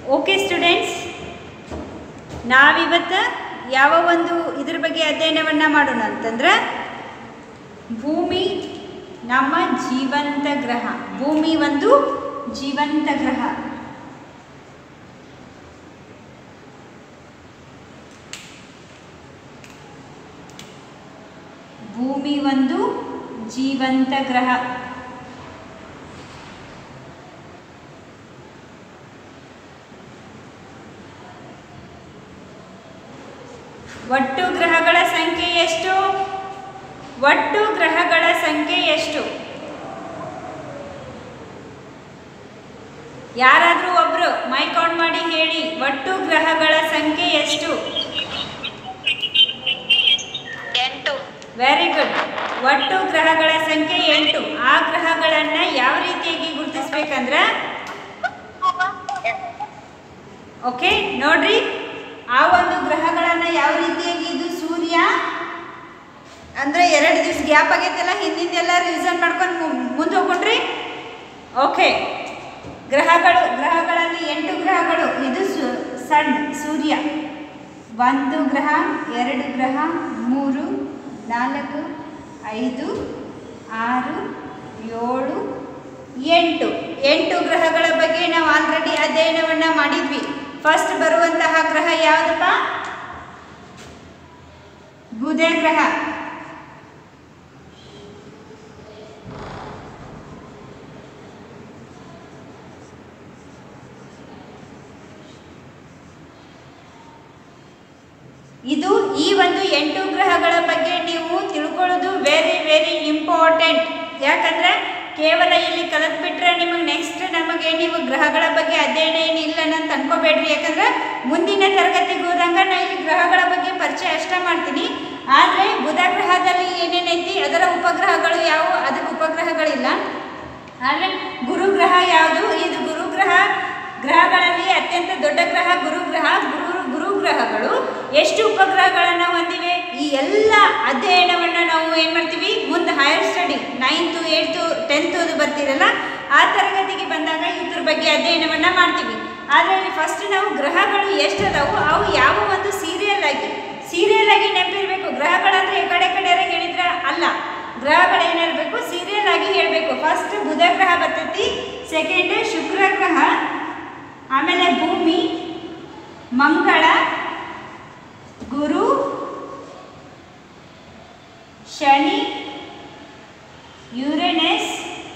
okay students ನಾವಿವತ್ತು ಯಾವ ಒಂದು ಇದ್ರ ಬಗ್ಗೆ ಅಧ್ಯಯನವನ್ನು ಮಾಡೋಣ ಅಂತಂದ್ರೆ ಭೂಮಿ ನಮ್ಮ ಜೀವಂತ ಗ್ರಹ ಭೂಮಿ ಒಂದು ಜೀವಂತ ಗ್ರಹ ಭೂಮಿ ಒಂದು ಜೀವಂತ ಗ್ರಹ ಒಟ್ಟು ಗ್ರಹಗಳ ಸಂಖ್ಯೆ ಎಷ್ಟು ಒಟ್ಟು ಗ್ರಹಗಳ ಸಂಖ್ಯೆ ಎಷ್ಟು ಯಾರಾದರೂ ಒಬ್ರು ಮೈಕ್ ಆನ್ ಮಾಡಿ ಹೇಳಿ ಒಟ್ಟು ಗ್ರಹಗಳ ಸಂಖ್ಯೆ ಎಷ್ಟು ಎಂಟು ವೆರಿ ಗುಡ್ ಒಟ್ಟು ಗ್ರಹಗಳ ಸಂಖ್ಯೆ ಎಂಟು ಆ ಗ್ರಹಗಳನ್ನು ಯಾವ ರೀತಿಯಾಗಿ ಗುರುತಿಸ್ಬೇಕಂದ್ರೆ ಓಕೆ ನೋಡ್ರಿ ಆ ಒಂದು ಗ್ರಹಗಳನ್ನು ಯಾವ ರೀತಿಯಾಗಿ ಇದು ಸೂರ್ಯ ಅಂದರೆ ಎರಡು ದಿವಸ ಗ್ಯಾಪ್ ಆಗೈತೆಲ್ಲ ಹಿಂದಿಂದೆಲ್ಲ ರಿವಿಸನ್ ಮಾಡ್ಕೊಂಡು ಮುಂದೆ ಹೋಗ್ಕೊಂಡ್ರಿ ಓಕೆ ಗ್ರಹಗಳು ಗ್ರಹಗಳಲ್ಲಿ ಎಂಟು ಗ್ರಹಗಳು ಇದು ಸು ಸಣ್ಣ ಸೂರ್ಯ ಒಂದು ಗ್ರಹ ಎರಡು ಗ್ರಹ ಮೂರು ನಾಲ್ಕು ಐದು ಆರು ಏಳು ಎಂಟು ಎಂಟು ಗ್ರಹಗಳ ಬಗ್ಗೆ ನಾವು ಆಲ್ರೆಡಿ ಅಧ್ಯಯನವನ್ನು ಮಾಡಿದ್ವಿ ಫಸ್ಟ್ ಬರುವಂತಹ ಗ್ರಹ ಯಾವುದಪ್ಪ ಬುಧ ಗ್ರಹ ಇದು ಈ ಒಂದು ಎಂಟು ಗ್ರಹಗಳ ಬಗ್ಗೆ ನೀವು ತಿಳ್ಕೊಳ್ಳೋದು ವೆರಿ ವೆರಿ ಇಂಪಾರ್ಟೆಂಟ್ ಯಾಕಂದ್ರೆ ಕೇವಲ ಇಲ್ಲಿ ಕಲಿತ್ಬಿಟ್ರೆ ನಿಮಗೆ ನೆಕ್ಸ್ಟ್ ನಮಗೆ ನೀವು ಗ್ರಹಗಳ ಬಗ್ಗೆ ಅಧ್ಯಯನ ಏನಿಲ್ಲ ಅಂತ ಅನ್ಕೋಬೇಡ್ರಿ ಯಾಕಂದ್ರೆ ಮುಂದಿನ ತರಗತಿಗೆ ಹೋದಂಗ ನಾ ಇಲ್ಲಿ ಗ್ರಹಗಳ ಬಗ್ಗೆ ಪರಿಚಯ ಅಷ್ಟೇ ಮಾಡ್ತೀನಿ ಆದರೆ ಬುಧ ಗ್ರಹದಲ್ಲಿ ಏನೇನೈತಿ ಅದರ ಉಪಗ್ರಹಗಳು ಯಾವುವು ಅದಕ್ಕೆ ಉಪಗ್ರಹಗಳಿಲ್ಲ ಆದರೆ ಗುರುಗ್ರಹ ಯಾವುದು ಇದು ಗುರುಗ್ರಹ ಗ್ರಹಗಳಲ್ಲಿ ಅತ್ಯಂತ ದೊಡ್ಡ ಗ್ರಹ ಗುರುಗ್ರಹ ಗುರು ಗುರುಗ್ರಹಗಳು ಎಷ್ಟು ಉಪಗ್ರಹಗಳನ್ನು ಹೊಂದಿವೆ ಈ ಎಲ್ಲ ಅಧ್ಯಯನವನ್ನು ನಾವು ಏನು ಮಾಡ್ತೀವಿ ಮುಂದೆ higher study ninth eighth tenth ಅದು ಬರ್ತಿರಲ್ಲ ಆ ತರಗತಿಗೆ ಬಂದಾಗ ಇದ್ರ ಬಗ್ಗೆ ಅಧ್ಯಯನವನ್ನು ಮಾಡ್ತೀವಿ ಆದರೆ ಇಲ್ಲಿ ಫಸ್ಟ್ ನಾವು ಗ್ರಹಗಳು ಎಷ್ಟು ಅದಾವು ಅವು ಯಾವ ಒಂದು ಸೀರಿಯಲ್ ಆಗಿ ಸೀರಿಯಲ್ ಆಗಿ ನೆನಪಿರಬೇಕು ಗ್ರಹಗಳಂದ್ರೆ ಈ ಕಡೆ ಕಡೆ ಹೇಳಿದ್ರೆ ಅಲ್ಲ ಗ್ರಹಗಳು ಏನಿರಬೇಕು ಸೀರಿಯಲ್ ಆಗಿ ಹೇಳಬೇಕು ಫಸ್ಟ್ ಬುಧ ಗ್ರಹ ಬರ್ತೈತಿ ಸೆಕೆಂಡ್ ಶುಕ್ರ ಗ್ರಹ ಆಮೇಲೆ ಭೂಮಿ ಮಂಗಳ ಗುರು ಶನಿ ಯುರೇನಸ್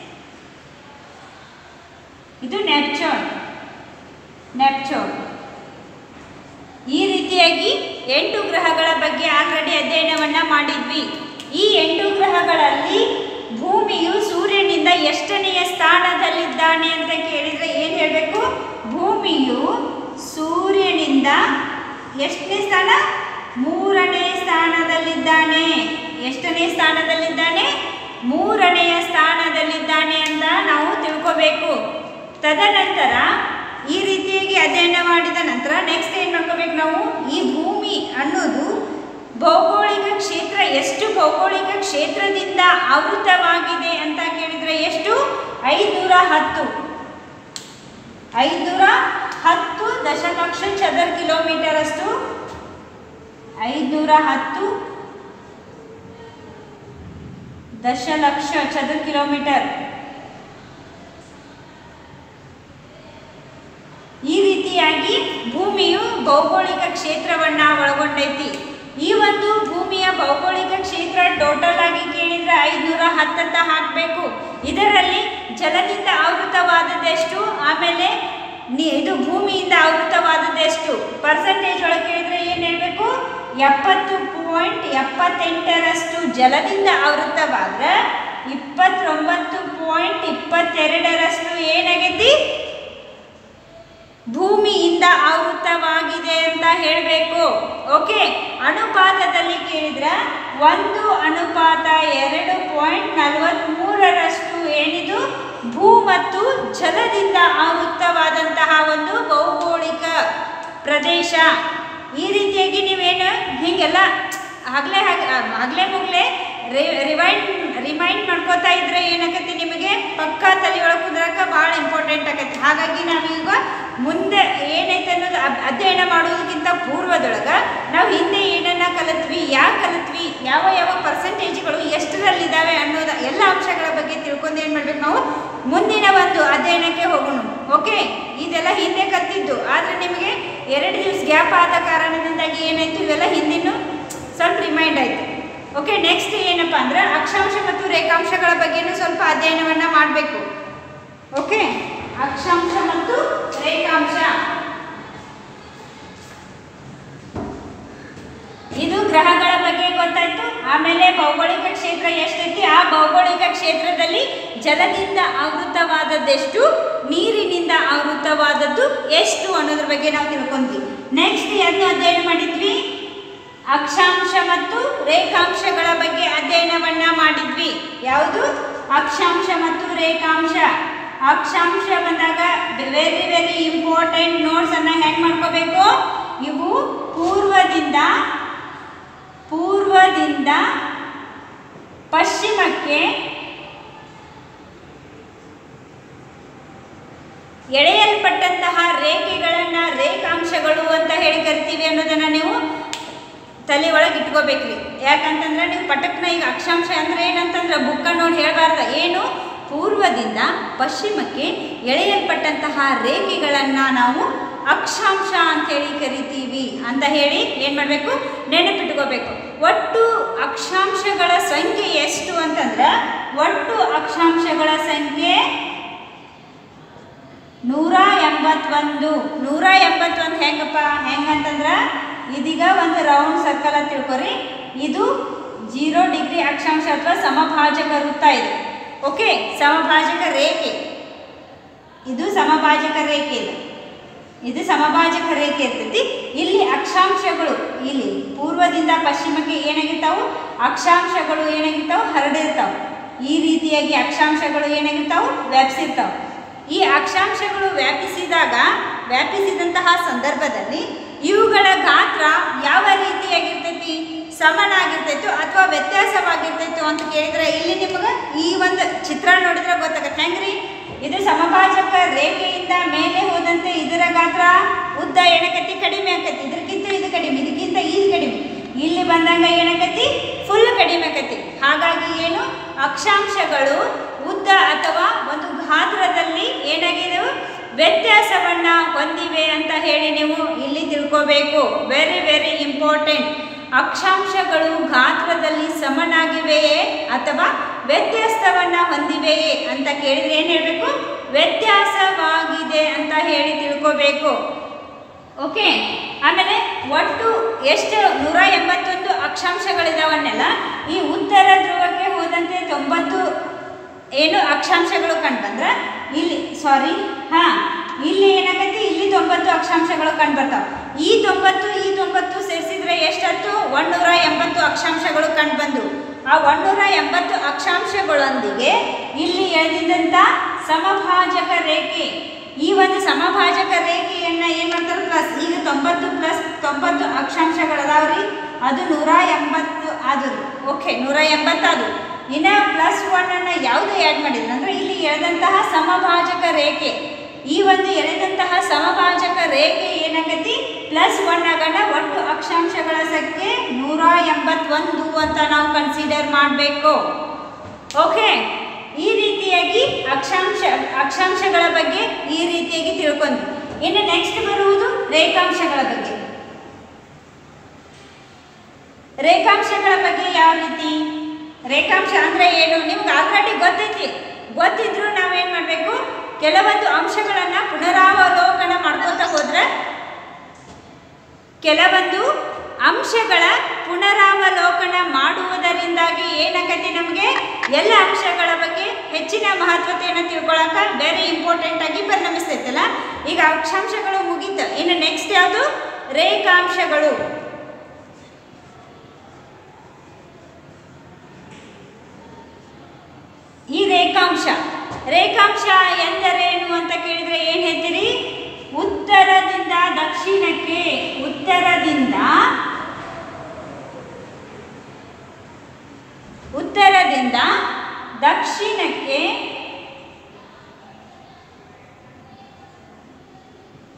ಇದು ನೆಪ್ಚೂನ್ ನೆಪ್ಚೂನ್ ಈ ರೀತಿಯಾಗಿ ಎಂಟು ಗ್ರಹಗಳ ಬಗ್ಗೆ ಆಲ್ರೆಡಿ ಅಧ್ಯಯನವನ್ನ ಮಾಡಿದ್ವಿ ಈ ಎಂಟು ಗ್ರಹಗಳಲ್ಲಿ ಭೂಮಿಯು ಸೂರ್ಯನಿಂದ ಎಷ್ಟನೆಯ ಸ್ಥಾನದಲ್ಲಿದ್ದಾನೆ ಅಂತ ಕೇಳಿದ್ರೆ ಏನು ಹೇಳಬೇಕು ಭೂಮಿಯು ಸೂರ್ಯನಿಂದ ಎಷ್ಟನೇ ಸ್ಥಾನ ಮೂರನೇ ಸ್ಥಾನದಲ್ಲಿದ್ದಾನೆ ಎಷ್ಟನೇ ಸ್ಥಾನದಲ್ಲಿದ್ದಾನೆ ಮೂರನೆಯ ಸ್ಥಾನದಲ್ಲಿದ್ದಾನೆ ಅಂತ ನಾವು ತಿಳ್ಕೋಬೇಕು ತದನಂತರ ಈ ರೀತಿಯಾಗಿ ಅಧ್ಯಯನ ಮಾಡಿದ ನಂತರ ನೆಕ್ಸ್ಟ್ ಏನು ಮಾಡ್ಕೋಬೇಕು ನಾವು ಈ ಭೂಮಿ ಅನ್ನೋದು ಭೌಗೋಳಿಕ ಕ್ಷೇತ್ರ ಎಷ್ಟು ಭೌಗೋಳಿಕ ಕ್ಷೇತ್ರದಿಂದ ಆವೃತವಾಗಿದೆ ಅಂತ ಕೇಳಿದರೆ ಎಷ್ಟು ಐದುನೂರ ಹತ್ತು ಐದುನೂರ ಹತ್ತು ದಶಲಕ್ಷ ಚದರ ಕಿಲೋಮೀಟರ್ ಅಷ್ಟು ಐದುನೂರ ಹತ್ತು ದಶಲಕ್ಷ ಚದರ ಕಿಲೋಮೀಟರ್ ಈ ರೀತಿಯಾಗಿ ಭೂಮಿಯು ಭೌಗೋಳಿಕ ಕ್ಷೇತ್ರವನ್ನ ಒಳಗೊಂಡೈತಿ ಈ ಒಂದು ಭೂಮಿಯ ಭೌಗೋಳಿಕ ಕ್ಷೇತ್ರ ಟೋಟಲ್ ಆಗಿ ಕೇಳಿದ್ರೆ ಐದುನೂರ ಹತ್ತತ್ತ ಹಾಕಬೇಕು ಇದರಲ್ಲಿ ಜಲದಿಂದ ಆವೃತವಾದದ್ದೆಷ್ಟು ಆಮೇಲೆ ನಿ ಇದು ಭೂಮಿಯಿಂದ ಆವೃತವಾದದ್ದೆಷ್ಟು ಪರ್ಸೆಂಟೇಜ್ ಒಳಗೆ ಕೇಳಿದ್ರೆ ಏನು ಹೇಳಬೇಕು ಎಪ್ಪತ್ತು ಪಾಯಿಂಟ್ ಎಪ್ಪತ್ತೆಂಟರಷ್ಟು ಜಲದಿಂದ ಆವೃತವಾದ್ರೆ ಇಪ್ಪತ್ತೊಂಬತ್ತು ಪಾಯಿಂಟ್ ಇಪ್ಪತ್ತೆರಡರಷ್ಟು ಏನಾಗೈತಿ ಭೂಮಿಯಿಂದ ಆವೃತವಾಗಿದೆ ಅಂತ ಹೇಳಬೇಕು ಓಕೆ ಅನುಪಾತದಲ್ಲಿ ಕೇಳಿದ್ರೆ ಒಂದು ಅನುಪಾತ ಎರಡು ಪಾಯಿಂಟ್ ನಲವತ್ತ್ಮೂರರಷ್ಟು ಏನಿದು ಭೂ ಮತ್ತು ಜಲದಿಂದ ಆವೃತವಾದಂತಹ ಒಂದು ಭೌಗೋಳಿಕ ಪ್ರದೇಶ ಈ ರೀತಿಯಾಗಿ ನೀವೇನು ಹೀಗೆಲ್ಲ ಆಗಲೇ ಆಗಲೇ ಮುಗ್ಲೇ ರಿವೈಂಡ್ ರಿಮೈಂಡ್ ಮಾಡ್ಕೋತಾ ಇದ್ರೆ ಏನಾಗತ್ತೆ ನಿಮಗೆ ಪಕ್ಕಾ ತಲೆ ಒಳಗೆ ಕುದ್ರಕ ಭಾಳ ಇಂಪಾರ್ಟೆಂಟ್ ಆಗತ್ತೆ ಹಾಗಾಗಿ ನಾವೀಗ ಮುಂದೆ ಏನೈತೆ ಅನ್ನೋದು ಅದ್- ಅಧ್ಯಯನ ಮಾಡೋದಕ್ಕಿಂತ ಪೂರ್ವದೊಳಗ ನಾವು ಹಿಂದೆ ಏನನ್ನ ಕಲಿತ್ವಿ ಯಾಕೆ ಕಲಿತ್ವಿ ಯಾವ ಯಾವ ಪರ್ಸೆಂಟೇಜ್ಗಳು ಎಷ್ಟರಲ್ಲಿದ್ದಾವೆ ಅನ್ನೋದ ಎಲ್ಲ ಅಂಶಗಳ ಬಗ್ಗೆ ತಿಳ್ಕೊಂಡು ಏನು ಮಾಡ್ಬೇಕು ನಾವು ಮುಂದಿನ ಒಂದು ಅಧ್ಯಯನಕ್ಕೆ ಹೋಗೋಣ ಓಕೆ ಇದೆಲ್ಲ ಹಿಂದೆ ಕಲ್ತಿದ್ದು ಆದರೆ ನಿಮಗೆ ಎರಡು ದಿವಸ ಗ್ಯಾಪ್ ಆದ ಕಾರಣದಿಂದಾಗಿ ಏನಾಯ್ತು ಇವೆಲ್ಲ ಹಿಂದಿನ ಸ್ವಲ್ಪ ರಿಮೈಂಡ್ ಆಯಿತು ಓಕೆ ನೆಕ್ಸ್ಟ್ ಏನಪ್ಪ ಅಂದ್ರೆ ಅಕ್ಷಾಂಶ ಮತ್ತು ರೇಖಾಂಶಗಳ ಬಗ್ಗೆನೂ ಸ್ವಲ್ಪ ಅಧ್ಯಯನವನ್ನು ಮಾಡಬೇಕು ಓಕೆ ಅಕ್ಷಾಂಶ ಮತ್ತು ರೇಖಾಂಶ ಇದು ಗ್ರಹಗಳ ಬಗ್ಗೆ ಗೊತ್ತಾಯ್ತು ಆಮೇಲೆ ಭೌಗೋಳಿಕ ಕ್ಷೇತ್ರ ಎಷ್ಟೈತಿ ಆ ಭೌಗೋಳಿಕ ಕ್ಷೇತ್ರದಲ್ಲಿ ಜಲದಿಂದ ಆವೃತವಾದದ್ದೆಷ್ಟು ನೀರಿನಿಂದ ಆವೃತವಾದದ್ದು ಎಷ್ಟು ಅನ್ನೋದ್ರ ಬಗ್ಗೆ ನಾವು ತಿಳ್ಕೊಂಡ್ವಿ ನೆಕ್ಸ್ಟ್ ಏನು ಅಧ್ಯಯನ ಮಾಡಿದ್ವಿ ಅಕ್ಷಾಂಶ ಮತ್ತು ರೇಖಾಂಶಗಳ ಬಗ್ಗೆ ಅಧ್ಯಯನವನ್ನ ಮಾಡಿದ್ವಿ ಯಾವುದು ಅಕ್ಷಾಂಶ ಮತ್ತು ರೇಖಾಂಶ ಅಕ್ಷಾಂಶ ಬಂದಾಗ ವೆರಿ ವೆರಿ ಇಂಪಾರ್ಟೆಂಟ್ ನೋಟ್ಸ್ ಅನ್ನ ಹೆಂಗ್ ಮಾಡ್ಕೋಬೇಕು ಇವು ಪೂರ್ವದಿಂದ ಪೂರ್ವದಿಂದ ಪಶ್ಚಿಮಕ್ಕೆ ಎಳೆಯಲ್ಪಟ್ಟಂತಹ ರೇಖೆಗಳನ್ನ ರೇಖಾಂಶಗಳು ಅಂತ ಹೇಳಿ ಕರಿತೀವಿ ಅನ್ನೋದನ್ನ ನೀವು ತಲೆ ಒಳಗೆ ಇಟ್ಕೋಬೇಕ್ರಿ ಯಾಕಂತಂದ್ರೆ ನೀವು ಪಟಕ್ನ ಈಗ ಅಕ್ಷಾಂಶ ಅಂದ್ರೆ ಏನಂತಂದ್ರೆ ಬುಕ್ಕ ನೋಡಿ ಹೇಳಬಾರ್ದ ಏನು ಪೂರ್ವದಿಂದ ಪಶ್ಚಿಮಕ್ಕೆ ಎಳೆಯಲ್ಪಟ್ಟಂತಹ ರೇಖೆಗಳನ್ನು ನಾವು ಅಕ್ಷಾಂಶ ಅಂತೇಳಿ ಕರಿತೀವಿ ಅಂತ ಹೇಳಿ ಏನು ಮಾಡಬೇಕು ನೆನಪಿಟ್ಕೋಬೇಕು ಒಟ್ಟು ಅಕ್ಷಾಂಶಗಳ ಸಂಖ್ಯೆ ಎಷ್ಟು ಅಂತಂದ್ರೆ ಒಟ್ಟು ಅಕ್ಷಾಂಶಗಳ ಸಂಖ್ಯೆ ನೂರ ಎಂಬತ್ತೊಂದು ನೂರ ಎಂಬತ್ತೊಂದು ಹೆಂಗಪ್ಪ ಹೆಂಗಂತಂದ್ರೆ ಇದೀಗ ಒಂದು ರೌಂಡ್ ಸರ್ಕಲ್ ಅಂತ ತಿಳ್ಕೊರಿ ಇದು ಜೀರೋ ಡಿಗ್ರಿ ಅಕ್ಷಾಂಶ ಅಥವಾ ಸಮಭಾಜಕ ವೃತ್ತ ಇದು ಓಕೆ ಸಮಭಾಜಕ ರೇಖೆ ಇದು ಸಮಭಾಜಕ ರೇಖೆ ಇದು ಇದು ಸಮಭಾಜಕ ರೇಖೆ ಇರ್ತೈತಿ ಇಲ್ಲಿ ಅಕ್ಷಾಂಶಗಳು ಇಲ್ಲಿ ಪೂರ್ವದಿಂದ ಪಶ್ಚಿಮಕ್ಕೆ ಏನಾಗಿರ್ತಾವು ಅಕ್ಷಾಂಶಗಳು ಏನಾಗಿರ್ತಾವು ಹರಡಿರ್ತಾವೆ ಈ ರೀತಿಯಾಗಿ ಅಕ್ಷಾಂಶಗಳು ಏನಾಗಿರ್ತಾವು ವ್ಯಾಪಿಸಿರ್ತಾವೆ ಈ ಅಕ್ಷಾಂಶಗಳು ವ್ಯಾಪಿಸಿದಾಗ ವ್ಯಾಪಿಸಿದಂತಹ ಸಂದರ್ಭದಲ್ಲಿ ಇವುಗಳ ಗಾತ್ರ ಯಾವ ರೀತಿಯಾಗಿರ್ತೈತಿ ಸಮನಾಗಿರ್ತೈತೋ ಅಥವಾ ವ್ಯತ್ಯಾಸವಾಗಿರ್ತೈತೋ ಅಂತ ಕೇಳಿದ್ರೆ ಇಲ್ಲಿ ನಿಮಗೆ ಈ ಒಂದು ಚಿತ್ರ ನೋಡಿದ್ರೆ ಗೊತ್ತಾಗತ್ತೆ ಹೆಂಗ್ರಿ ಇದು ಸಮಭಾಜಕ ರೇಖೆಯಿಂದ ಮೇಲೆ ಹೋದಂತೆ ಇದರ ಗಾತ್ರ ಉದ್ದ ಏನಕತಿ ಕಡಿಮೆ ಆಕತಿ ಇದಕ್ಕಿಂತ ಇದು ಕಡಿಮೆ ಇದಕ್ಕಿಂತ ಇದು ಕಡಿಮೆ ಇಲ್ಲಿ ಬಂದಂಗ ಏನಕತಿ ಫುಲ್ ಕಡಿಮೆ ಆಕತಿ ಹಾಗಾಗಿ ಏನು ಅಕ್ಷಾಂಶಗಳು ಉದ್ದ ಅಥವಾ ಒಂದು ಗಾತ್ರದಲ್ಲಿ ಏನಾಗಿದೆವು ವ್ಯತ್ಯಾಸವನ್ನ ಹೊಂದಿವೆ ಅಂತ ಹೇಳಿ ನೀವು ಇಲ್ಲಿ ತಿಳ್ಕೋಬೇಕು ವೆರಿ ವೆರಿ ಇಂಪಾರ್ಟೆಂಟ್ ಅಕ್ಷಾಂಶಗಳು ಗಾತ್ರದಲ್ಲಿ ಸಮನಾಗಿವೆಯೇ ಅಥವಾ ವ್ಯತ್ಯಾಸವನ್ನ ಹೊಂದಿವೆಯೇ ಅಂತ ಕೇಳಿದ್ರೆ ಏನು ಹೇಳಬೇಕು ವ್ಯತ್ಯಾಸವಾಗಿದೆ ಅಂತ ಹೇಳಿ ತಿಳ್ಕೋಬೇಕು ಓಕೆ ಆಮೇಲೆ ಒಟ್ಟು ಎಷ್ಟು ನೂರ ಎಂಬತ್ತೊಂದು ಅಕ್ಷಾಂಶಗಳಿದಾವನ್ನೆಲ್ಲ ಈ ಉತ್ತರ ಧ್ರುವಕ್ಕೆ ಹೋದಂತೆ ತೊಂಬತ್ತು ಏನು ಅಕ್ಷಾಂಶಗಳು ಕಂಡುಬಂದ್ರೆ ಇಲ್ಲಿ ಸಾರಿ ಹಾ ಇಲ್ಲಿ ಏನಾಗತ್ತೆ ಇಲ್ಲಿ ತೊಂಬತ್ತು ಅಕ್ಷಾಂಶಗಳು ಕಂಡುಬರ್ತಾವೆ ಈ ತೊಂಬತ್ತು ಈ ತೊಂಬತ್ತು ಸೇರಿಸಿದ್ರೆ ಎಷ್ಟತ್ತು ಒಂದೂರ ಎಂಬತ್ತು ಅಕ್ಷಾಂಶಗಳು ಕಂಡುಬಂದು ಆ ಒಂದೂರ ಎಂಬತ್ತು ಅಕ್ಷಾಂಶಗಳೊಂದಿಗೆ ಇಲ್ಲಿ ಎಳೆದಿದ್ದಂಥ ಸಮಭಾಜಕ ರೇಖೆ ಈ ಒಂದು ಸಮಭಾಜಕ ರೇಖೆಯನ್ನ ಏನ್ ಮಾಡ್ತಾರೆ ಪ್ಲಸ್ ಈಗ ತೊಂಬತ್ತು ಪ್ಲಸ್ ತೊಂಬತ್ತು ಅಕ್ಷಾಂಶಗಳದಾವ್ರಿ ಅದು ನೂರ ಎಂಬತ್ತು ಆದ್ರು ಓಕೆ ನೂರ ಎಂಬತ್ತಾದ್ರು ಇನ್ನ ಪ್ಲಸ್ ಒನ್ ಅನ್ನ ಯಾವುದು ಆ್ಯಡ್ ಮಾಡಿದ್ರು ಅಂದ್ರೆ ಇಲ್ಲಿ ಎಳೆದಂತಹ ಸಮಭಾಜಕ ರೇಖೆ ಈ ಒಂದು ಎಳೆದಂತಹ ಸಮಭಾಜಕ ರೇಖೆ ಏನಾಗತಿ ಪ್ಲಸ್ ಒನ್ ಆಗೋಣ ಒಟ್ಟು ಅಕ್ಷಾಂಶಗಳ ಸಂಖ್ಯೆ ನೂರ ಎಂಬತ್ತೊಂದು ಅಂತ ನಾವು ಕನ್ಸಿಡರ್ ಮಾಡಬೇಕು ಓಕೆ ಈ ರೀತಿಯಾಗಿ ಅಕ್ಷಾಂಶ ಅಕ್ಷಾಂಶಗಳ ಬಗ್ಗೆ ಈ ರೀತಿಯಾಗಿ ತಿಳ್ಕೊಂಡ್ವಿ ಇನ್ನು ನೆಕ್ಸ್ಟ್ ಬರುವುದು ರೇಖಾಂಶಗಳ ಬಗ್ಗೆ ರೇಖಾಂಶಗಳ ಬಗ್ಗೆ ಯಾವ ರೀತಿ ರೇಖಾಂಶ ಅಂದ್ರೆ ಏನು ನಿಮ್ಗೆ ಆಲ್ರೆಡಿ ಗೊತ್ತೈತಿ ಗೊತ್ತಿದ್ರು ನಾವೇನ್ ಮಾಡಬೇಕು ಕೆಲವೊಂದು ಅಂಶಗಳನ್ನ ಪುನರಾವಲೋಕನ ಮಾಡ್ಕೊತ ಹೋದ್ರೆ ಕೆಲವೊಂದು ಅಂಶಗಳ ಪುನರಾವಲೋಕನ ಮಾಡುವುದರಿಂದಾಗಿ ಏನಾಗತ್ತೆ ನಮಗೆ ಎಲ್ಲ ಅಂಶಗಳ ಬಗ್ಗೆ ಹೆಚ್ಚಿನ ಮಹತ್ವತೆಯನ್ನು ತಿಳ್ಕೊಳಕ ವೆರಿ ಇಂಪಾರ್ಟೆಂಟ್ ಆಗಿ ಪರಿಣಮಿಸ್ತೈತಲ್ಲ ಈಗ ಅಕ್ಷಾಂಶಗಳು ಮುಗೀತು ಇನ್ನು ನೆಕ್ಸ್ಟ್ ಯಾವುದು ರೇಖಾಂಶಗಳು ಈ ರೇಖಾಂಶ ರೇಖಾಂಶ ಎಂದರೇನು ಅಂತ ಕೇಳಿದ್ರೆ ಏನ್ ಹೇಳ್ತೀರಿ ಉತ್ತರದಿಂದ ದಕ್ಷಿಣಕ್ಕೆ ಉತ್ತರದಿಂದ ಉತ್ತರದಿಂದ ದಕ್ಷಿಣಕ್ಕೆ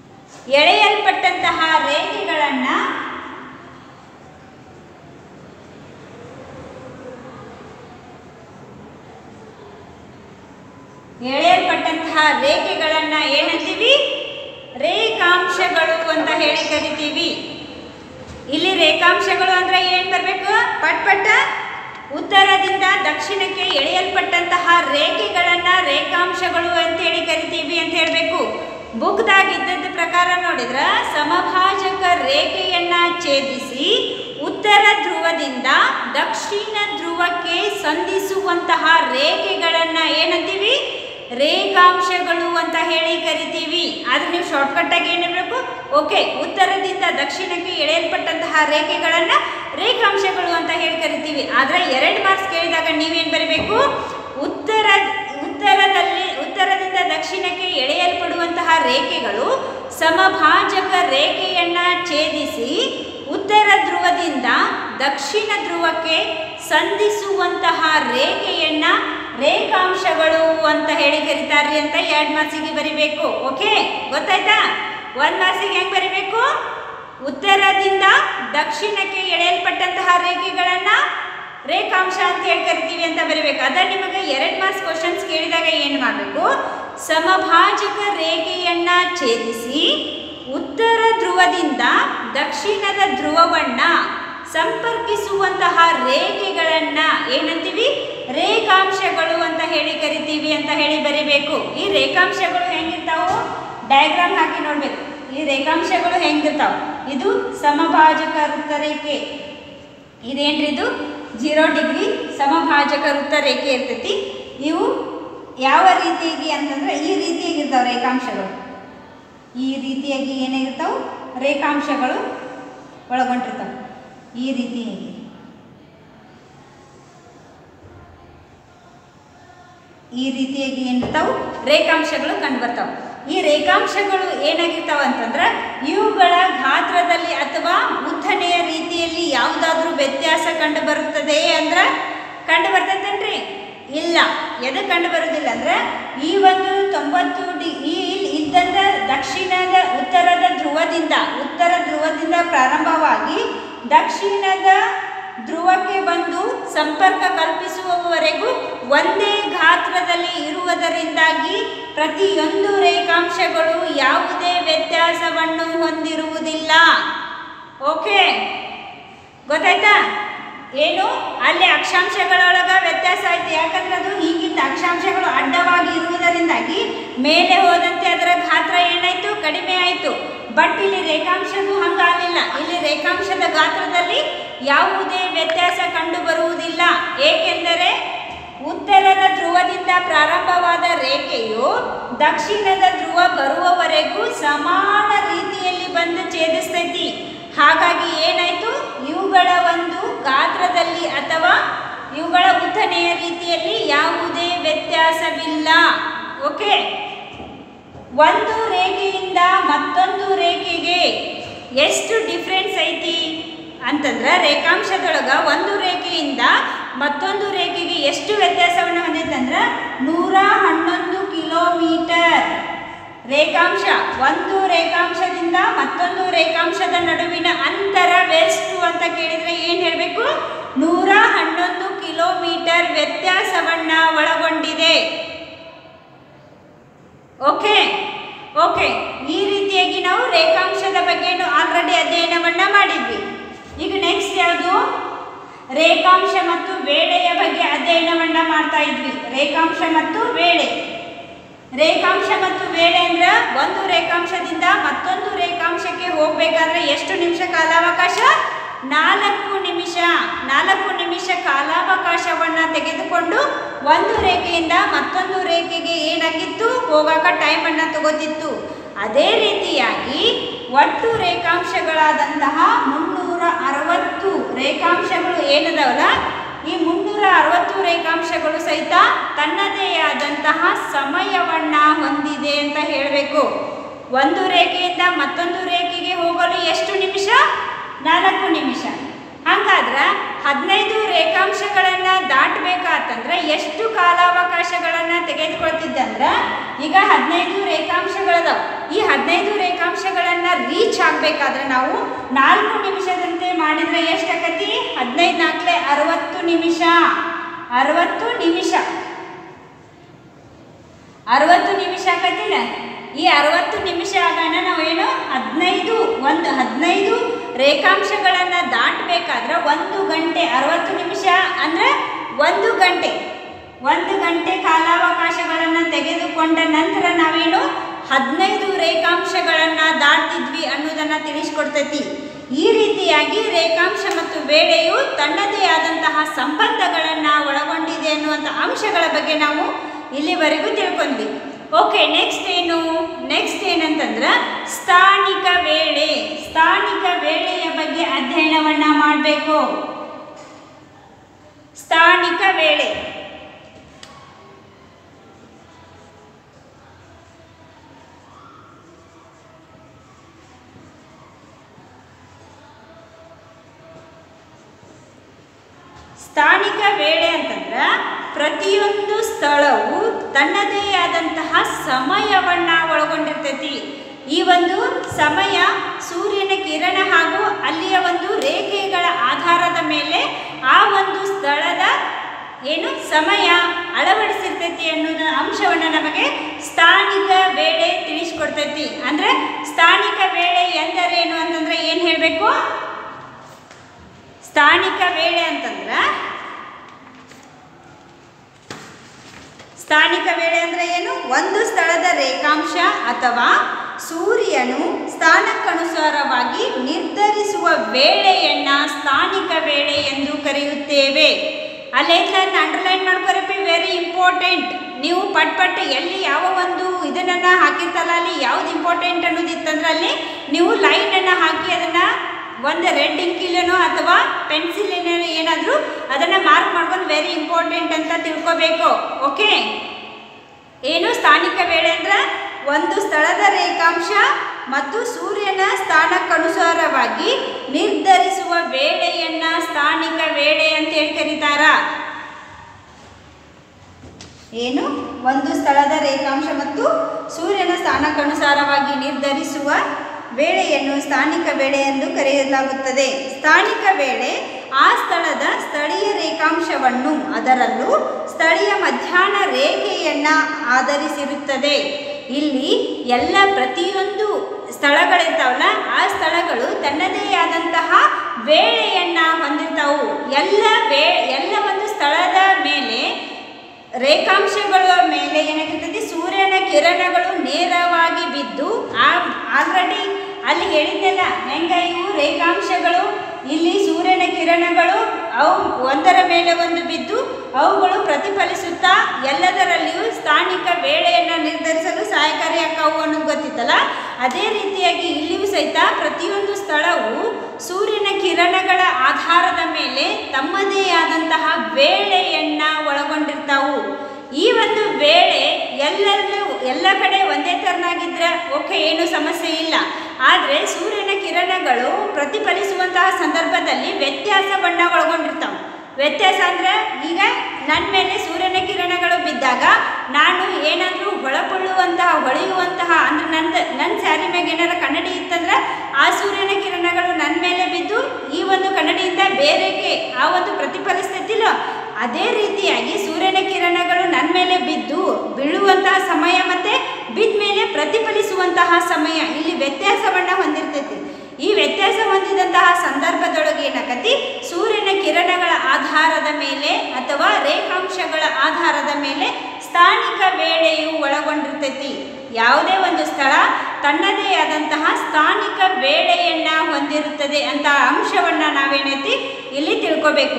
ಎಳೆಯಲ್ಪಟ್ಟಂತಹ ರೇಖೆಗಳನ್ನು ಎಳೆಯಲ್ಪಟ್ಟಂತಹ ರೇಖೆಗಳನ್ನು ಏನಂತೀವಿ ರೇಖಾಂಶಗಳು ಅಂತ ಹೇಳಿ ಕರಿತೀವಿ ಇಲ್ಲಿ ರೇಖಾಂಶಗಳು ಅಂದ್ರೆ ಏನ್ ಬರಬೇಕು ಪಟ್ ಪಟ್ಟ ಉತ್ತರದಿಂದ ದಕ್ಷಿಣಕ್ಕೆ ಎಳೆಯಲ್ಪಟ್ಟಂತಹ ರೇಖೆಗಳನ್ನ ರೇಖಾಂಶಗಳು ಅಂತೇಳಿ ಕರಿತೀವಿ ಅಂತ ಹೇಳಬೇಕು ಬುಕ್ದಾಗ ಇದ್ದದ ಪ್ರಕಾರ ನೋಡಿದ್ರ ಸಮಭಾಜಕ ರೇಖೆಯನ್ನ ಛೇದಿಸಿ ಉತ್ತರ ಧ್ರುವದಿಂದ ದಕ್ಷಿಣ ಧ್ರುವಕ್ಕೆ ಸಂಧಿಸುವಂತಹ ರೇಖೆಗಳನ್ನ ಏನಂತೀವಿ ರೇಖಾಂಶಗಳು ಅಂತ ಹೇಳಿ ಕರಿತೀವಿ ಆದ್ರೆ ನೀವು ಶಾರ್ಟ್ಕಟ್ ಆಗಿ ಏನಿರಬೇಕು ಓಕೆ ಉತ್ತರದಿಂದ ದಕ್ಷಿಣಕ್ಕೆ ಎಳೆಯಲ್ಪಟ್ಟಂತಹ ರೇಖೆಗಳನ್ನ ರೇಖಾಂಶಗಳು ಅಂತ ಹೇಳಿ ಕರಿತೀವಿ ಆದ್ರೆ ಎರಡು ಮಾರ್ಕ್ಸ್ ಕೇಳಿದಾಗ ನೀವೇನ್ ಬರೀಬೇಕು ಉತ್ತರ ಉತ್ತರದಲ್ಲಿ ಉತ್ತರದಿಂದ ದಕ್ಷಿಣಕ್ಕೆ ಎಳೆಯಲ್ಪಡುವಂತಹ ರೇಖೆಗಳು ಸಮಭಾಜಕ ರೇಖೆಯನ್ನ ಛೇದಿಸಿ ಉತ್ತರ ಧ್ರುವದಿಂದ ದಕ್ಷಿಣ ಧ್ರುವಕ್ಕೆ ಸಂಧಿಸುವಂತಹ ರೇಖೆಯನ್ನ ರೇಖಾಂಶಗಳು ಅಂತ ಹೇಳಿ ಕರೀತಾರ್ರಿ ಅಂತ ಎರಡು ಮಾರ್ಕ್ಸಿಗೆ ಬರಿಬೇಕು ಓಕೆ ಗೊತ್ತಾಯ್ತಾ ಒಂದ್ ಮಾರ್ಕ್ಸಿಗೆ ಹೆಂಗ್ ಬರಿಬೇಕು ಉತ್ತರದಿಂದ ದಕ್ಷಿಣಕ್ಕೆ ಎಳೆಯಲ್ಪಟ್ಟಂತಹ ರೇಖೆಗಳನ್ನ ರೇಖಾಂಶ ಅಂತ ಹೇಳಿ ಕರಿತೀವಿ ಅಂತ ಬರಿಬೇಕು ಅದ ನಿಮಗೆ ಎರಡು ಮಾರ್ಕ್ಸ್ ಕ್ವಶನ್ಸ್ ಕೇಳಿದಾಗ ಏನು ಮಾಡಬೇಕು ಸಮಭಾಜಕ ರೇಖೆಯನ್ನ ಛೇದಿಸಿ ಉತ್ತರ ಧ್ರುವದಿಂದ ದಕ್ಷಿಣದ ಧ್ರುವವನ್ನ ಸಂಪರ್ಕಿಸುವಂತಹ ರೇಖೆಗಳನ್ನ ಏನಂತೀವಿ ರೇಖಾಂಶಗಳು ಅಂತ ಹೇಳಿ ಕರಿತೀವಿ ಅಂತ ಹೇಳಿ ಬರಿಬೇಕು ಈ ರೇಖಾಂಶಗಳು ಹೆಂಗಿರ್ತಾವು ಡಯಾಗ್ರಾಮ್ ಹಾಕಿ ನೋಡ್ಬೇಕು ಈ ರೇಖಾಂಶಗಳು ಹೆಂಗಿರ್ತಾವ ಇದು ಸಮಭಾಜಕ ವೃತ್ತರೇಖೆ ಇದೇನ್ರಿ ಇದು ಜೀರೋ ಡಿಗ್ರಿ ಸಮಭಾಜಕ ವೃತ್ತ ರೇಖೆ ಇರ್ತೈತಿ ಇವು ಯಾವ ರೀತಿಯಾಗಿ ಅಂತಂದ್ರೆ ಈ ರೀತಿಯಾಗಿ ಇರ್ತಾವೆ ರೇಖಾಂಶಗಳು ಈ ರೀತಿಯಾಗಿ ಏನಾಗಿರ್ತಾವೆ ರೇಖಾಂಶಗಳು ಒಳಗೊಂಡಿರ್ತಾವೆ ಈ ರೀತಿಯಾಗಿ ಈ ರೀತಿಯಾಗಿ ಏನಿರ್ತಾವು ರೇಖಾಂಶಗಳು ಕಂಡು ಬರ್ತಾವೆ ಈ ರೇಖಾಂಶಗಳು ಏನಾಗಿರ್ತಾವ ಅಂತಂದ್ರೆ ಇವುಗಳ ಗಾತ್ರದಲ್ಲಿ ಅಥವಾ ಉದ್ದನೆಯ ರೀತಿಯಲ್ಲಿ ಯಾವುದಾದ್ರೂ ವ್ಯತ್ಯಾಸ ಕಂಡು ಬರುತ್ತದೆ ಅಂದ್ರೆ ಕಂಡು ಬರ್ತೈತೇನ್ರಿ ಇಲ್ಲ ಎದಕ್ಕೆ ಕಂಡು ಬರೋದಿಲ್ಲ ಅಂದ್ರೆ ಈ ಒಂದು ತೊಂಬತ್ತು ಡಿ ಈ ಇಲ್ಲಿ ಇದ್ದಂಥ ದಕ್ಷಿಣದ ಉತ್ತರದ ಧ್ರುವದಿಂದ ಉತ್ತರ ಧ್ರುವದಿಂದ ಪ್ರಾರಂಭವಾಗಿ ದಕ್ಷಿಣದ ಧ್ರುವಕ್ಕೆ ಬಂದು ಸಂಪರ್ಕ ಕಲ್ಪಿಸುವವರೆಗೂ ಒಂದೇ ಗಾತ್ರದಲ್ಲಿ ಇರುವುದರಿಂದಾಗಿ ಪ್ರತಿಯೊಂದು ರೇಖಾಂಶಗಳು ಯಾವುದೇ ವ್ಯತ್ಯಾಸವನ್ನು ಹೊಂದಿರುವುದಿಲ್ಲ ಓಕೆ ಗೊತ್ತಾಯ್ತಾ ಏನು ಅಲ್ಲಿ ಅಕ್ಷಾಂಶಗಳೊಳಗ ವ್ಯತ್ಯಾಸ ಆಯ್ತು ಯಾಕಂದ್ರೆ ಅದು ಹೀಗಿದ್ದ ಅಕ್ಷಾಂಶಗಳು ಅಡ್ಡವಾಗಿ ಇರುವುದರಿಂದಾಗಿ ಮೇಲೆ ಹೋದಂತೆ ಅದರ ಗಾತ್ರ ಏನಾಯ್ತು ಕಡಿಮೆ ಆಯಿತು ಬಟ್ ಇಲ್ಲಿ ರೇಖಾಂಶದ್ದು ಹಂಗಾಗಲಿಲ್ಲ ಇಲ್ಲಿ ರೇಖಾಂಶದ ಗಾತ್ರದಲ್ಲಿ ಯಾವುದೇ ವ್ಯತ್ಯಾಸ ಕಂಡು ಬರುವುದಿಲ್ಲ ಏಕೆಂದರೆ ಉತ್ತರದ ಧ್ರುವದಿಂದ ಪ್ರಾರಂಭವಾದ ರೇಖೆಯು ದಕ್ಷಿಣದ ಧ್ರುವ ಬರುವವರೆಗೂ ಸಮಾನ ರೀತಿಯಲ್ಲಿ ಬಂದು ಛೇದಿಸ್ತೈತಿ ಹಾಗಾಗಿ ಏನಾಯ್ತು ಇವುಗಳ ಒಂದು ಗಾತ್ರದಲ್ಲಿ ಅಥವಾ ಇವುಗಳ ಉದ್ದನೆಯ ರೀತಿಯಲ್ಲಿ ಯಾವುದೇ ವ್ಯತ್ಯಾಸವಿಲ್ಲ ಓಕೆ ಒಂದು ರೇಖೆಯಿಂದ ಮತ್ತೊಂದು ರೇಖೆಗೆ ಎಷ್ಟು ಡಿಫ್ರೆನ್ಸ್ ಐತಿ ಅಂತಂದ್ರೆ ರೇಖಾಂಶದೊಳಗ ಒಂದು ರೇಖೆಯಿಂದ ಮತ್ತೊಂದು ರೇಖೆಗೆ ಎಷ್ಟು ವ್ಯತ್ಯಾಸವನ್ನು ಹೊಂದೈತಂದ್ರೆ ನೂರ ಹನ್ನೊಂದು ಕಿಲೋಮೀಟರ್ ರೇಖಾಂಶ ಒಂದು ರೇಖಾಂಶದಿಂದ ಮತ್ತೊಂದು ರೇಖಾಂಶದ ನಡುವಿನ ಅಂತರವೆಷ್ಟು ಅಂತ ಕೇಳಿದ್ರೆ ಏನು ಹೇಳಬೇಕು ನೂರ ಹನ್ನೊಂದು ಕಿಲೋಮೀಟರ್ ವ್ಯತ್ಯಾಸವನ್ನ ಒಳಗೊಂಡಿದೆ ಓಕೆ ಓಕೆ ಈ ರೀತಿಯಾಗಿ ನಾವು ರೇಖಾಂಶದ ಬಗ್ಗೆನೂ ಆಲ್ರೆಡಿ ಅಧ್ಯಯನವನ್ನ ಮಾಡಿದ್ವಿ ಈಗ ನೆಕ್ಸ್ಟ್ ಯಾವುದು ರೇಖಾಂಶ ಮತ್ತು ವೇಳೆಯ ಬಗ್ಗೆ ಅಧ್ಯಯನವನ್ನ ಮಾಡ್ತಾ ಇದ್ವಿ ರೇಖಾಂಶ ಮತ್ತು ವೇಳೆ ರೇಖಾಂಶ ಮತ್ತು ವೇಳೆ ಅಂದ್ರೆ ಒಂದು ರೇಖಾಂಶದಿಂದ ಮತ್ತೊಂದು ರೇಖಾಂಶಕ್ಕೆ ಹೋಗ್ಬೇಕಾದ್ರೆ ಎಷ್ಟು ನಿಮಿಷ ಕಾಲಾವಕಾಶ ನಾಲ್ಕು ನಿಮಿಷ ನಾಲ್ಕು ನಿಮಿಷ ಕಾಲಾವಕಾಶವನ್ನ ತೆಗೆದುಕೊಂಡು ಒಂದು ರೇಖೆಯಿಂದ ಮತ್ತೊಂದು ರೇಖೆಗೆ ಏನಾಗಿತ್ತು ಹೋಗಾಕ ಟೈಮನ್ನ ತಗೋತಿತ್ತು ಅದೇ ರೀತಿಯಾಗಿ ಒಟ್ಟು ರೇಖಾಂಶಗಳಾದಂತಹ ಮುನ್ನೂರ ಅರವತ್ತು ರೇಖಾಂಶಗಳು ಏನದಾವಲ್ಲ ಈ ಮುನ್ನೂರ ಅರವತ್ತು ರೇಖಾಂಶಗಳು ಸಹಿತ ತನ್ನದೇ ಆದಂತಹ ಸಮಯವನ್ನ ಹೊಂದಿದೆ ಅಂತ ಹೇಳಬೇಕು ಒಂದು ರೇಖೆಯಿಂದ ಮತ್ತೊಂದು ರೇಖೆಗೆ ಹೋಗಲು ಎಷ್ಟು ನಿಮಿಷ ನಾಲ್ಕು ನಿಮಿಷ ಹಂಗಾದ್ರೆ ಹದಿನೈದು ರೇಖಾಂಶಗಳನ್ನು ದಾಟಬೇಕಾತಂದ್ರೆ ಎಷ್ಟು ಕಾಲಾವಕಾಶಗಳನ್ನು ತೆಗೆದುಕೊಳ್ತಿದ್ದಂದ್ರೆ ಈಗ ಹದಿನೈದು ರೇಖಾಂಶಗಳದಾವ ಈ ಹದಿನೈದು ರೇಖಾಂಶಗಳನ್ನ ರೀಚ್ ಆಗ್ಬೇಕಾದ್ರೆ ನಾವು ನಾಲ್ಕು ನಿಮಿಷದಂತೆ ಮಾಡಿದ್ರೆ ಎಷ್ಟಾಕತಿ ಹದಿನೈದು ನಾಲ್ಕಲೆ ಅರವತ್ತು ನಿಮಿಷ ಅರವತ್ತು ನಿಮಿಷ ಅರವತ್ತು ನಿಮಿಷ ಆಕತಿಲ್ಲ ಈ ಅರವತ್ತು ನಿಮಿಷ ಆಗೋಣ ನಾವೇನು ಹದಿನೈದು ಒಂದು ಹದಿನೈದು ರೇಖಾಂಶಗಳನ್ನು ದಾಟಬೇಕಾದ್ರೆ ಒಂದು ಗಂಟೆ ಅರವತ್ತು ನಿಮಿಷ ಅಂದರೆ ಒಂದು ಗಂಟೆ ಒಂದು ಗಂಟೆ ಕಾಲಾವಕಾಶಗಳನ್ನು ತೆಗೆದುಕೊಂಡ ನಂತರ ನಾವೇನು ಹದಿನೈದು ರೇಖಾಂಶಗಳನ್ನು ದಾಟ್ತಿದ್ವಿ ಅನ್ನೋದನ್ನು ತಿಳಿಸ್ಕೊಡ್ತೈತಿ ಈ ರೀತಿಯಾಗಿ ರೇಖಾಂಶ ಮತ್ತು ವೇಳೆಯು ತನ್ನದೇ ಆದಂತಹ ಸಂಬಂಧಗಳನ್ನು ಒಳಗೊಂಡಿದೆ ಅನ್ನುವಂಥ ಅಂಶಗಳ ಬಗ್ಗೆ ನಾವು ಇಲ್ಲಿವರೆಗೂ ತಿಳ್ಕೊಂಡ್ವಿ ಓಕೆ ನೆಕ್ಸ್ಟ್ ಏನು ನೆಕ್ಸ್ಟ್ ಏನಂತಂದ್ರೆ ಸ್ಥಾನಿಕ ವೇಳೆ ಸ್ಥಾನಿಕ ವೇಳೆಯ ಬಗ್ಗೆ ಅಧ್ಯಯನವನ್ನ ಮಾಡಬೇಕು ಸ್ಥಾನಿಕ ವೇಳೆ ಸ್ಥಾನಿಕ ವೇಳೆ ಅಂತಂದ್ರೆ ಪ್ರತಿಯೊಂದು ಸ್ಥಳವು ತನ್ನದೇ ಆದಂತಹ ಸಮಯವನ್ನ ಒಳಗೊಂಡಿರ್ತೈತಿ ಈ ಒಂದು ಸಮಯ ಸೂರ್ಯನ ಕಿರಣ ಹಾಗೂ ಅಲ್ಲಿಯ ಒಂದು ರೇಖೆಗಳ ಆಧಾರದ ಮೇಲೆ ಆ ಒಂದು ಸ್ಥಳದ ಏನು ಸಮಯ ಅಳವಡಿಸಿರ್ತೈತಿ ಅನ್ನೋದ ಅಂಶವನ್ನು ನಮಗೆ ಸ್ಥಾನಿಕ ವೇಳೆ ತಿಳಿಸ್ಕೊಡ್ತೈತಿ ಅಂದ್ರೆ ಸ್ಥಾನಿಕ ವೇಳೆ ಎಂದರೇನು ಅಂತಂದ್ರೆ ಏನು ಹೇಳಬೇಕು ಸ್ಥಾನಿಕ ವೇಳೆ ಅಂತಂದ್ರ ಸ್ಥಾನಿಕ ವೇಳೆ ಅಂದ್ರೆ ಏನು ಒಂದು ಸ್ಥಳದ ರೇಖಾಂಶ ಅಥವಾ ಸೂರ್ಯನು ಸ್ಥಾನಕ್ಕನುಸಾರವಾಗಿ ನಿರ್ಧರಿಸುವ ವೇಳೆಯನ್ನ ಸ್ಥಾನಿಕ ವೇಳೆ ಎಂದು ಕರೆಯುತ್ತೇವೆ ಅಲ್ಲೇನ ಅಂಡರ್ಲೈನ್ ಮಾಡ್ಕೊರಪ್ಪಿ ವೆರಿ ಇಂಪಾರ್ಟೆಂಟ್ ನೀವು ಪಟ್ ಪಟ್ ಎಲ್ಲಿ ಯಾವ ಒಂದು ಇದನ್ನ ಹಾಕಿರ್ತಲ್ಲ ಅಲ್ಲಿ ಯಾವ್ದು ಇಂಪಾರ್ಟೆಂಟ್ ಅನ್ನೋದಿತ್ತಂದ್ರೆ ಅಲ್ಲಿ ನೀವು ಲೈನನ್ನು ಹಾಕಿ ಅದನ್ನ ಒಂದು ರೆಡ್ ಇಂಕಿಲೇನೋ ಅಥವಾ ಪೆನ್ಸಿಲ್ ಏನಾದರೂ ಅದನ್ನು ಮಾರ್ಕ್ ಮಾಡ್ಕೊಂಡು ವೆರಿ ಇಂಪಾರ್ಟೆಂಟ್ ಅಂತ ತಿಳ್ಕೊಬೇಕು ಓಕೆ ಏನು ಸ್ಥಾನಿಕ ವೇಳೆ ಅಂದ್ರೆ ಒಂದು ಸ್ಥಳದ ರೇಖಾಂಶ ಮತ್ತು ಸೂರ್ಯನ ಸ್ಥಾನಕ್ಕನುಸಾರವಾಗಿ ನಿರ್ಧರಿಸುವ ವೇಳೆಯನ್ನ ಸ್ಥಾನಿಕ ವೇಳೆ ಅಂತ ಹೇಳಿ ಕರೀತಾರ ಏನು ಒಂದು ಸ್ಥಳದ ರೇಖಾಂಶ ಮತ್ತು ಸೂರ್ಯನ ಸ್ಥಾನಕ್ಕನುಸಾರವಾಗಿ ನಿರ್ಧರಿಸುವ ವೇಳೆಯನ್ನು ಸ್ಥಾನಿಕ ವೇಳೆ ಎಂದು ಕರೆಯಲಾಗುತ್ತದೆ ಸ್ಥಾನಿಕ ವೇಳೆ ಆ ಸ್ಥಳದ ಸ್ಥಳೀಯ ರೇಖಾಂಶವನ್ನು ಅದರಲ್ಲೂ ಸ್ಥಳೀಯ ಮಧ್ಯಾಹ್ನ ರೇಖೆಯನ್ನ ಆಧರಿಸಿರುತ್ತದೆ ಇಲ್ಲಿ ಎಲ್ಲ ಪ್ರತಿಯೊಂದು ಸ್ಥಳಗಳಿರ್ತಾವಲ್ಲ ಆ ಸ್ಥಳಗಳು ತನ್ನದೇ ಆದಂತಹ ವೇಳೆಯನ್ನ ಹೊಂದಿರ್ತಾವು ಎಲ್ಲ ವೇ ಎಲ್ಲ ಒಂದು ಸ್ಥಳದ ಮೇಲೆ ರೇಖಾಂಶಗಳ ಮೇಲೆ ಏನಾಗಿರ್ತೈತಿ ಸೂರ್ಯನ ಕಿರಣಗಳು ನೇರವಾಗಿ ಬಿದ್ದು ಆ ಆಲ್ರೆಡಿ ಅಲ್ಲಿ ಹೇಳಿದ್ದೆಲ್ಲ ಹೆಂಗ ಇವು ರೇಖಾಂಶಗಳು ಇಲ್ಲಿ ಸೂರ್ಯನ ಕಿರಣಗಳು ಅವು ಒಂದರ ಮೇಲೆ ಒಂದು ಬಿದ್ದು ಅವುಗಳು ಪ್ರತಿಫಲಿಸುತ್ತಾ ಎಲ್ಲದರಲ್ಲಿಯೂ ಸ್ಥಾನಿಕ ವೇಳೆಯನ್ನು ನಿರ್ಧರಿಸಲು ಸಹಾಯಕಾರಿಯಾಗವು ಅನ್ನೋದು ಗೊತ್ತಿತ್ತಲ್ಲ ಅದೇ ರೀತಿಯಾಗಿ ಇಲ್ಲಿಯೂ ಸಹಿತ ಪ್ರತಿಯೊಂದು ಸ್ಥಳವು ಸೂರ್ಯನ ಕಿರಣಗಳ ಆಧಾರದ ಮೇಲೆ ತಮ್ಮದೇ ಆದಂತಹ ವೇಳೆಯನ್ನ ಒಳಗೊಂಡಿರ್ತಾವು ಈ ಒಂದು ವೇಳೆ ಎಲ್ಲರಲ್ಲೂ ಎಲ್ಲ ಕಡೆ ಒಂದೇ ಥರನಾಗಿದ್ರೆ ಓಕೆ ಏನು ಸಮಸ್ಯೆ ಇಲ್ಲ ಆದರೆ ಸೂರ್ಯನ ಕಿರಣಗಳು ಪ್ರತಿಫಲಿಸುವಂತಹ ಸಂದರ್ಭದಲ್ಲಿ ವ್ಯತ್ಯಾಸವನ್ನ ಒಳಗೊಂಡಿರ್ತಾವೆ ವ್ಯತ್ಯಾಸ ಅಂದ್ರೆ ಈಗ ನನ್ನ ಮೇಲೆ ಸೂರ್ಯನ ಕಿರಣಗಳು ಬಿದ್ದಾಗ ನಾನು ಏನಾದರೂ ಹೊಳಪೊಳ್ಳುವಂತಹ ಹೊಳೆಯುವಂತಹ ಅಂದ್ರೆ ನಂದು ನನ್ನ ಸ್ಯಾರಿ ಮ್ಯಾಗ ಏನಾರ ಕನ್ನಡಿ ಇತ್ತಂದ್ರೆ ಆ ಸೂರ್ಯನ ಕಿರಣಗಳು ನನ್ನ ಮೇಲೆ ಬಿದ್ದು ಈ ಒಂದು ಕನ್ನಡಿಯಿಂದ ಬೇರೆಗೆ ಆ ಒಂದು ಪ್ರತಿಫಲಿಸ್ತೈತಿಲ್ಲ ಅದೇ ರೀತಿಯಾಗಿ ಸೂರ್ಯನ ಕಿರಣಗಳು ನನ್ನ ಮೇಲೆ ಬಿದ್ದು ಬೀಳುವಂತಹ ಸಮಯ ಮತ್ತೆ ಬಿದ್ದ ಮೇಲೆ ಪ್ರತಿಫಲಿಸುವಂತಹ ಸಮಯ ಇಲ್ಲಿ ವ್ಯತ್ಯಾಸವನ್ನ ಹೊಂದಿರ್ತೈತಿ ಈ ವ್ಯತ್ಯಾಸ ಹೊಂದಿದಂತಹ ಸಂದರ್ಭದೊಳಗೆ ಏನಾಗತಿ ಸೂರ್ಯನ ಕಿರಣಗಳ ಆಧಾರದ ಮೇಲೆ ಅಥವಾ ರೇಖಾಂಶಗಳ ಆಧಾರದ ಮೇಲೆ ಸ್ಥಾನಿಕ ವೇಳೆಯು ಒಳಗೊಂಡಿರ್ತೈತಿ ಯಾವುದೇ ಒಂದು ಸ್ಥಳ ತನ್ನದೇ ಆದಂತಹ ಸ್ಥಾನಿಕ ವೇಳೆಯನ್ನ ಹೊಂದಿರುತ್ತದೆ ಅಂತ ಅಂಶವನ್ನ ನಾವೇನೈತಿ ಇಲ್ಲಿ ತಿಳ್ಕೊಬೇಕು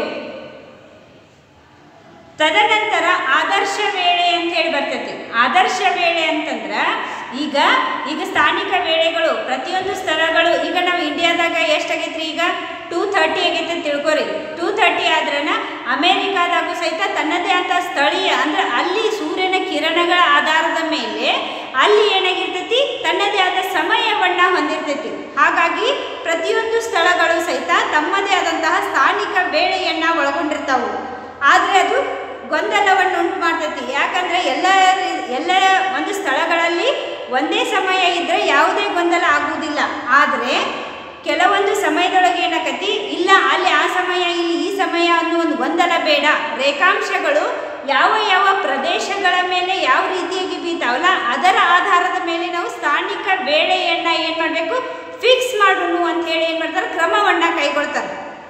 ತದನಂತರ ಆದರ್ಶ ವೇಳೆ ಅಂತ ಹೇಳಿ ಬರ್ತೈತಿ ಆದರ್ಶ ವೇಳೆ ಅಂತಂದ್ರೆ ಈಗ ಈಗ ಸ್ಥಾನಿಕ ವೇಳೆಗಳು ಪ್ರತಿಯೊಂದು ಸ್ಥಳಗಳು ಈಗ ನಾವು ಇಂಡಿಯಾದಾಗ ಎಷ್ಟಾಗೈತ್ರಿ ಈಗ ಟೂ ಥರ್ಟಿ ಆಗೈತೆ ಅಂತ ತಿಳ್ಕೊರಿ ಟೂ ಥರ್ಟಿ ಆದ್ರನ ಅಮೇರಿಕಾದಾಗೂ ಸಹಿತ ತನ್ನದೇ ಆದ ಸ್ಥಳೀಯ ಅಂದ್ರೆ ಅಲ್ಲಿ ಸೂರ್ಯನ ಕಿರಣಗಳ ಆಧಾರದ ಮೇಲೆ ಅಲ್ಲಿ ಏನಾಗಿರ್ತೈತಿ ತನ್ನದೇ ಆದ ಸಮಯವನ್ನ ಹೊಂದಿರ್ತೈತಿ ಹಾಗಾಗಿ ಪ್ರತಿಯೊಂದು ಸ್ಥಳಗಳು ಸಹಿತ ತಮ್ಮದೇ ಆದಂತಹ ಸ್ಥಾನಿಕ ವೇಳೆಯನ್ನ ಒಳಗೊಂಡಿರ್ತಾವು ಆದರೆ ಅದು ಗೊಂದಲವನ್ನು ಉಂಟು ಮಾಡ್ತೈತಿ ಯಾಕಂದರೆ ಎಲ್ಲ ಎಲ್ಲ ಒಂದು ಸ್ಥಳಗಳಲ್ಲಿ ಒಂದೇ ಸಮಯ ಇದ್ದರೆ ಯಾವುದೇ ಗೊಂದಲ ಆಗುವುದಿಲ್ಲ ಆದರೆ ಕೆಲವೊಂದು ಸಮಯದೊಳಗೆ ಏನಾಕತಿ ಇಲ್ಲ ಅಲ್ಲಿ ಆ ಸಮಯ ಇಲ್ಲಿ ಈ ಸಮಯ ಅನ್ನೋ ಒಂದು ಗೊಂದಲ ಬೇಡ ರೇಖಾಂಶಗಳು ಯಾವ ಯಾವ ಪ್ರದೇಶಗಳ ಮೇಲೆ ಯಾವ ರೀತಿಯಾಗಿ ಬೀತಾವಲ್ಲ ಅದರ ಆಧಾರದ ಮೇಲೆ ನಾವು ಸ್ಥಾನಿಕ ವೇಳೆಯನ್ನು ಏನು ಮಾಡಬೇಕು ಫಿಕ್ಸ್ ಮಾಡೋಣ ಅಂತ ಹೇಳಿ ಏನು ಮಾಡ್ತಾರೆ ಕ್ರಮವನ್ನು ಕೈಗೊಳ್ತಾರೆ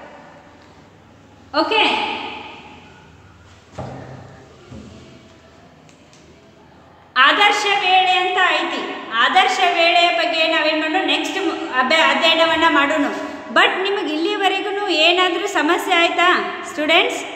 ಓಕೆ ಆದರ್ಶ ವೇಳೆ ಅಂತ ಐತಿ ಆದರ್ಶ ವೇಳೆಯ ಬಗ್ಗೆ ನಾವೇನು ಮಾಡೋಣ ನೆಕ್ಸ್ಟ್ ಅಭ್ಯ ಅಧ್ಯಯನವನ್ನು ಮಾಡೋಣ ಬಟ್ ನಿಮಗೆ ಇಲ್ಲಿವರೆಗೂ ಏನಾದರೂ ಸಮಸ್ಯೆ ಆಯಿತಾ ಸ್ಟೂಡೆಂಟ್ಸ್